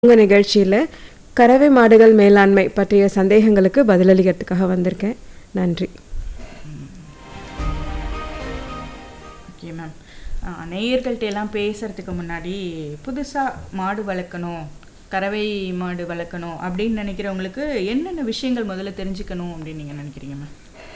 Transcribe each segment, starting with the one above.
உங்கள் நிகழ்ச்சியில் கறவை மாடுகள் மேலாண்மை பற்றிய சந்தேகங்களுக்கு பதிலளிக்கிறதுக்காக வந்திருக்கேன் நன்றி ஓகே மேம் நேயர்கள்ட்ட எல்லாம் பேசுறதுக்கு முன்னாடி புதுசாக மாடு வளர்க்கணும் கறவை மாடு வளர்க்கணும் அப்படின்னு நினைக்கிறவங்களுக்கு என்னென்ன விஷயங்கள் முதல்ல தெரிஞ்சுக்கணும் அப்படின்னு நீங்கள் நினைக்கிறீங்க மேம்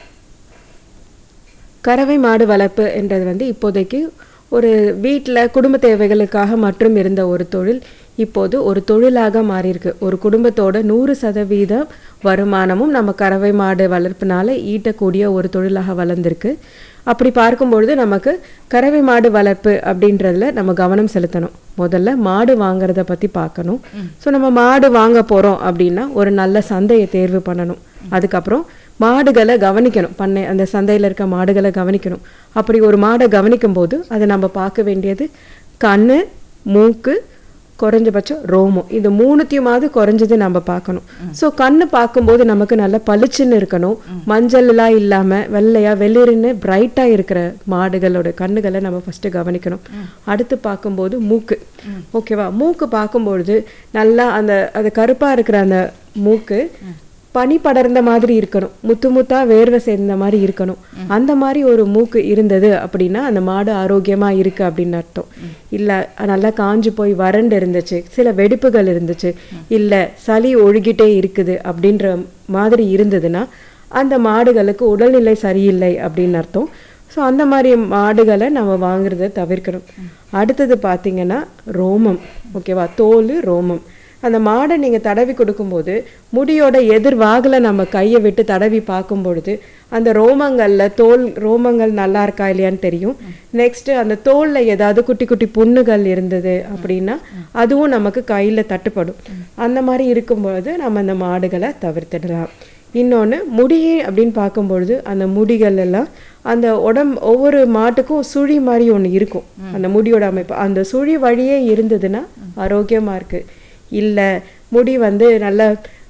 கறவை மாடு வளர்ப்பு என்றது வந்து இப்போதைக்கு ஒரு வீட்டில் குடும்ப தேவைகளுக்காக மட்டும் இருந்த ஒரு தொழில் இப்போது ஒரு தொழிலாக மாறியிருக்கு ஒரு குடும்பத்தோட நூறு சதவீதம் வருமானமும் நம்ம கறவை மாடு வளர்ப்புனால ஈட்டக்கூடிய ஒரு தொழிலாக வளர்ந்துருக்கு அப்படி பார்க்கும்பொழுது நமக்கு கறவை மாடு வளர்ப்பு அப்படின்றதுல நம்ம கவனம் செலுத்தணும் முதல்ல மாடு வாங்குறத பற்றி பார்க்கணும் ஸோ நம்ம மாடு வாங்க போகிறோம் அப்படின்னா ஒரு நல்ல சந்தையை தேர்வு பண்ணணும் அதுக்கப்புறம் மாடுகளை கவனிக்கணும் பண்ணை அந்த சந்தையில் இருக்க மாடுகளை கவனிக்கணும் அப்படி ஒரு மாடை கவனிக்கும் போது அதை நம்ம பார்க்க வேண்டியது கண்ணு மூக்கு குறைஞ்சபட்சம் ரோமம் இந்த மூணுத்தையுமாவது குறைஞ்சது நம்ம பார்க்கணும் ஸோ கண்ணு பார்க்கும்போது நமக்கு நல்ல பளிச்சுன்னு இருக்கணும் மஞ்சள்லாம் இல்லாமல் வெள்ளையா வெளிருன்னு பிரைட்டாக இருக்கிற மாடுகளோட கண்ணுகளை நம்ம ஃபஸ்ட்டு கவனிக்கணும் அடுத்து பார்க்கும்போது மூக்கு ஓகேவா மூக்கு பார்க்கும்பொழுது நல்லா அந்த அது கருப்பாக இருக்கிற அந்த மூக்கு பனி படர்ந்த மாதிரி இருக்கணும் முத்து முத்தா வேர்வை சேர்ந்த மாதிரி இருக்கணும் அந்த மாதிரி ஒரு மூக்கு இருந்தது அப்படின்னா அந்த மாடு ஆரோக்கியமா இருக்கு அப்படின்னு அர்த்தம் இல்ல நல்லா காஞ்சு போய் வறண்டு இருந்துச்சு சில வெடிப்புகள் இருந்துச்சு இல்ல சளி ஒழுகிட்டே இருக்குது அப்படின்ற மாதிரி இருந்ததுன்னா அந்த மாடுகளுக்கு உடல்நிலை சரியில்லை அப்படின்னு அர்த்தம் ஸோ அந்த மாதிரி மாடுகளை நம்ம வாங்குறத தவிர்க்கணும் அடுத்தது பார்த்தீங்கன்னா ரோமம் ஓகேவா தோல் ரோமம் அந்த மாடை நீங்கள் தடவி கொடுக்கும்போது முடியோட எதிர்வாகில் நம்ம கையை விட்டு தடவி பார்க்கும் பொழுது அந்த ரோமங்களில் தோல் ரோமங்கள் நல்லா இருக்கா இல்லையான்னு தெரியும் நெக்ஸ்ட் அந்த தோலில் ஏதாவது குட்டி குட்டி புண்ணுகள் இருந்தது அப்படின்னா அதுவும் நமக்கு கையில் தட்டுப்படும் அந்த மாதிரி இருக்கும்பொழுது நம்ம அந்த மாடுகளை தவிர்த்திடலாம் இன்னொன்று முடி அப்படின்னு பார்க்கும்பொழுது அந்த முடிகள் எல்லாம் அந்த உடம்பு ஒவ்வொரு மாட்டுக்கும் சுழி மாதிரி ஒன்று இருக்கும் அந்த முடியோட அமைப்பு அந்த சுழி வழியே இருந்ததுன்னா ஆரோக்கியமாக இருக்குது இல்லை முடி வந்து நல்லா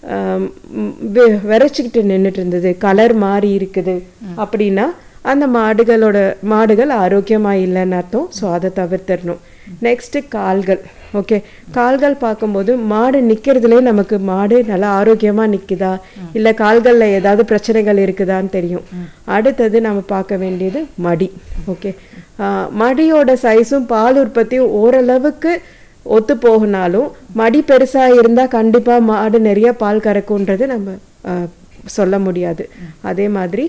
விரைச்சிக்கிட்டு நின்றுட்டு இருந்தது கலர் மாறி இருக்குது அப்படின்னா அந்த மாடுகளோட மாடுகள் ஆரோக்கியமாக இல்லைன்னு அர்த்தம் ஸோ அதை தவிர்த்திடணும் நெக்ஸ்ட்டு கால்கள் ஓகே கால்கள் பார்க்கும்போது மாடு நிற்கிறதுலே நமக்கு மாடு நல்லா ஆரோக்கியமாக நிற்குதா இல்லை கால்களில் ஏதாவது பிரச்சனைகள் இருக்குதான்னு தெரியும் அடுத்தது நம்ம பார்க்க வேண்டியது மடி ஓகே மடியோட சைஸும் பால் உற்பத்தியும் ஓரளவுக்கு ஒத்து போகினாலும் மடி பெருசாக இருந்தால் கண்டிப்பாக மாடு நிறைய பால் கறக்குன்றது நம்ம சொல்ல முடியாது அதே மாதிரி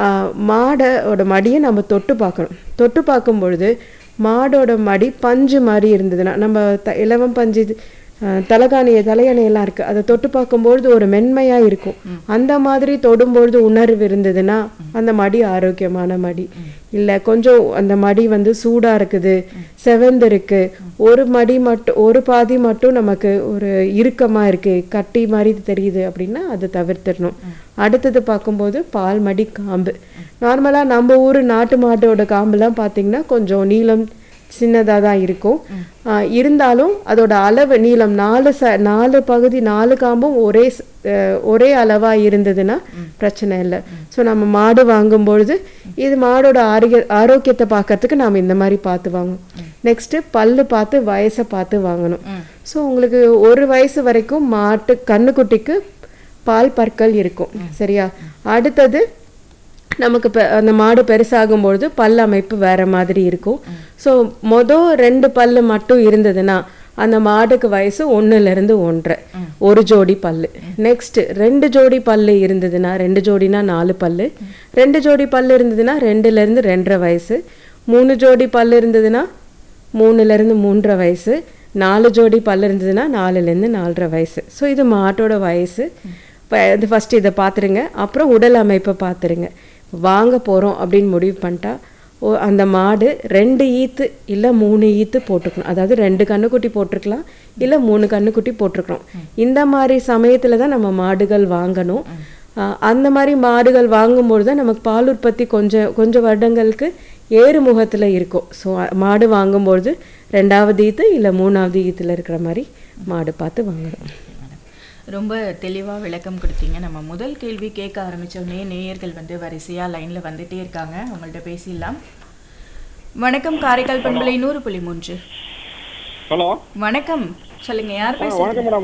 மாடோட மடியை நம்ம தொட்டு பார்க்கணும் தொட்டு பார்க்கும் பொழுது மாடோட மடி பஞ்சு மாதிரி இருந்ததுன்னா நம்ம த இலவம் பஞ்சு தலைகாணிய தலையணையெல்லாம் இருக்குது அதை தொட்டு பார்க்கும்பொழுது ஒரு மென்மையாக இருக்கும் அந்த மாதிரி தொடும்பொழுது உணர்வு இருந்ததுன்னா அந்த மடி ஆரோக்கியமான மடி இல்லை கொஞ்சம் அந்த மடி வந்து சூடாக இருக்குது செவந்து இருக்கு ஒரு மடி மட்டும் ஒரு பாதி மட்டும் நமக்கு ஒரு இறுக்கமாக இருக்குது கட்டி மாதிரி தெரியுது அப்படின்னா அதை தவிர்த்திடணும் அடுத்தது பார்க்கும்போது பால் மடி காம்பு நார்மலாக நம்ம ஊர் நாட்டு மாட்டோட காம்புலாம் பார்த்தீங்கன்னா கொஞ்சம் நீளம் சின்னதாக தான் இருக்கும் இருந்தாலும் அதோட அளவு நீளம் நாலு ச நாலு பகுதி நாலு காம்பும் ஒரே ஒரே அளவாக இருந்ததுன்னா பிரச்சனை இல்லை ஸோ நம்ம மாடு வாங்கும் பொழுது இது மாடோட ஆரோக்கிய ஆரோக்கியத்தை பார்க்கறதுக்கு நாம் இந்த மாதிரி பார்த்து வாங்கணும் நெக்ஸ்ட்டு பல்லு பார்த்து வயசை பார்த்து வாங்கணும் ஸோ உங்களுக்கு ஒரு வயசு வரைக்கும் மாட்டு கண்ணுக்குட்டிக்கு பால் பற்கள் இருக்கும் சரியா அடுத்தது நமக்கு இப்போ அந்த மாடு பெருசாகும்பொழுது பல் அமைப்பு வேற மாதிரி இருக்கும் ஸோ மொதல் ரெண்டு பல்லு மட்டும் இருந்ததுன்னா அந்த மாடுக்கு வயசு ஒன்றுலேருந்து ஒன்றரை ஒரு ஜோடி பல்லு நெக்ஸ்ட் ரெண்டு ஜோடி பல்லு இருந்ததுன்னா ரெண்டு ஜோடினா நாலு பல்லு ரெண்டு ஜோடி பல்லு இருந்ததுன்னா ரெண்டுலேருந்து ரெண்டரை வயசு மூணு ஜோடி பல்லு இருந்ததுன்னா மூணுலேருந்து மூன்றரை வயசு நாலு ஜோடி பல்லு இருந்ததுன்னா நாலுலேருந்து நாலரை வயசு ஸோ இது மாட்டோட வயசு இப்போ இது ஃபஸ்ட்டு இதை பார்த்துருங்க அப்புறம் உடல் அமைப்பை பார்த்துருங்க வாங்க போகிறோம் அப்படின்னு முடிவு பண்ணிட்டா ஓ அந்த மாடு ரெண்டு ஈத்து இல்லை மூணு ஈத்து போட்டுக்கணும் அதாவது ரெண்டு கண்ணுக்குட்டி போட்டிருக்கலாம் இல்லை மூணு கண்ணுக்குட்டி போட்டிருக்கணும் இந்த மாதிரி சமயத்தில் தான் நம்ம மாடுகள் வாங்கணும் அந்த மாதிரி மாடுகள் வாங்கும்பொழுது தான் நமக்கு பால் உற்பத்தி கொஞ்சம் கொஞ்சம் வருடங்களுக்கு ஏறு முகத்தில் இருக்கும் ஸோ மாடு வாங்கும்பொழுது ரெண்டாவது ஈத்து இல்லை மூணாவது ஈத்தில் இருக்கிற மாதிரி மாடு பார்த்து வாங்கணும் ரொம்ப தெளிவாக விளக்கம் கொடுத்தீங்க நம்ம முதல் கேள்வி கேட்க ஆரம்பித்தோடனே நேயர்கள் வந்து வரிசையாக லைனில் வந்துட்டே இருக்காங்க அவங்கள்ட்ட பேசிடலாம் வணக்கம் காரைக்கால் பண்பலை நூறு புள்ளி மூன்று ஹலோ வணக்கம் சொல்லுங்க யார் ஆ பேசுறீங்க வணக்கம் மேடம்